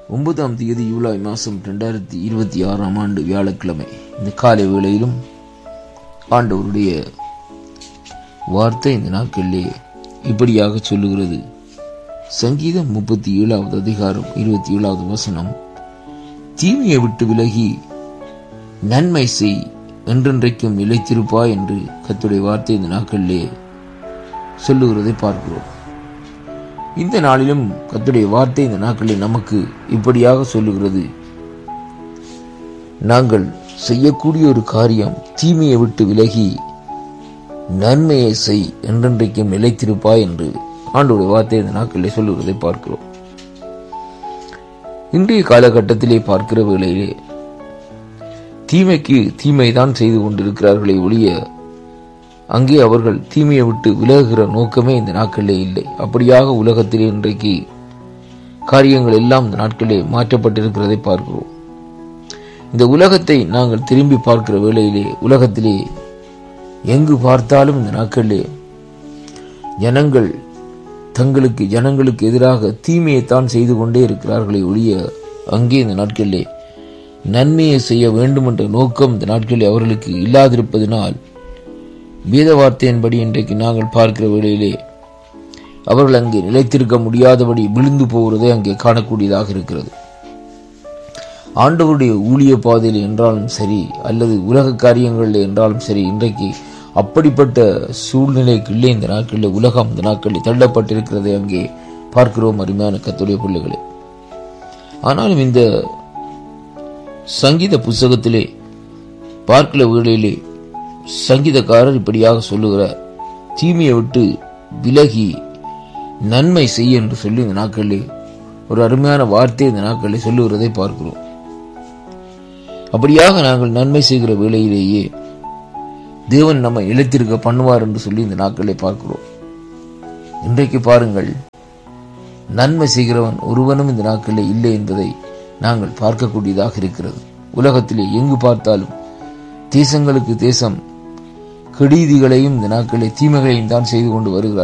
ஒன்பதாம் தேதி ஜூலை மாதம் ரெண்டாயிரத்தி இருபத்தி ஆறாம் ஆண்டு வியாழக்கிழமை இந்த காலை வேளையிலும் ஆண்டவருடைய வார்த்தை இந்த நாட்களிலே இப்படியாக சொல்லுகிறது சங்கீதம் முப்பத்தி ஏழாவது அதிகாரம் இருபத்தி ஏழாவது வசனம் தீமையை விட்டு விலகி நன்மை செய் என்றென்றைக்கும் நிலைத்திருப்பாய் என்று கத்துடைய வார்த்தை இந்த நாட்களிலே சொல்லுகிறதை பார்க்கிறோம் இந்த நாளிலும் கத்துடைய வார்த்தை இந்த நாட்களில் நமக்கு இப்படியாக சொல்லுகிறது நாங்கள் செய்யக்கூடிய ஒரு காரியம் தீமையை விட்டு விலகி நன்மையை செய் என்றென்றைக்கும் நிலைத்திருப்பாய் என்று ஆண்டோடைய வார்த்தை இந்த நாட்களிலே சொல்லுகிறதை பார்க்கிறோம் இன்றைய காலகட்டத்திலே பார்க்கிற வேளையிலே தீமைக்கு தீமைதான் செய்து கொண்டிருக்கிறார்களே ஒழிய அங்கே அவர்கள் தீமையை விட்டு விலகுகிற நோக்கமே இந்த நாட்களிலே இல்லை அப்படியாக உலகத்திலே இன்றைக்கு காரியங்கள் எல்லாம் இந்த நாட்களிலே மாற்றப்பட்டிருக்கிறதை பார்க்கிறோம் இந்த உலகத்தை நாங்கள் திரும்பி பார்க்கிற வேளையிலே உலகத்திலே எங்கு பார்த்தாலும் இந்த நாட்களிலே ஜனங்கள் தங்களுக்கு ஜனங்களுக்கு எதிராக தீமையைத்தான் செய்து கொண்டே இருக்கிறார்களே ஒழிய அங்கே இந்த நாட்களிலே நன்மையை செய்ய வேண்டும் என்ற நோக்கம் இந்த நாட்களில் அவர்களுக்கு இல்லாதிருப்பதனால் வேத வார்த்தையின்படி இன்றைக்கு நாங்கள் பார்க்கிற வேளையிலே அவர்கள் அங்கே நிலைத்திருக்க முடியாதபடி விழுந்து போகிறதை அங்கே காணக்கூடியதாக இருக்கிறது ஆண்டவருடைய ஊழிய பாதையில் என்றாலும் சரி அல்லது உலக காரியங்களில் என்றாலும் சரி இன்றைக்கு அப்படிப்பட்ட சூழ்நிலைக்கு இல்லை இந்த நாட்களில் உலகம் இந்த நாட்களில் தள்ளப்பட்டிருக்கிறதை அங்கே பார்க்கிறோம் அருமையான கத்துடைய பிள்ளைகளே ஆனாலும் இந்த சங்கீத புஸ்தகத்திலே பார்க்கிற வேளையிலே சங்கீதக்காரர் இப்படியாக சொல்லுகிறார் தீமையை விட்டு விலகி நன்மை செய்ய என்று சொல்லி இந்த நாட்களிலே ஒரு அருமையான வார்த்தை இந்த நாட்களில் சொல்லுகிறதை பார்க்கிறோம் அப்படியாக நாங்கள் நன்மை செய்கிற வேளையிலேயே தேவன் நம்மை இழைத்திருக்க பண்ணுவார் என்று சொல்லி இந்த நாட்களை பார்க்கிறோம் இன்றைக்கு பாருங்கள் நன்மை செய்கிறவன் ஒருவனும் இந்த நாட்களில் இல்லை என்பதை நாங்கள் பார்க்கக்கூடியதாக இருக்கிறது உலகத்திலே எங்கு பார்த்தாலும் தேசங்களுக்கு தேசம் கெடீதிகளையும் இந்த நாட்களில் தீமைகளையும் தான் செய்து கொண்டு வருகிறார்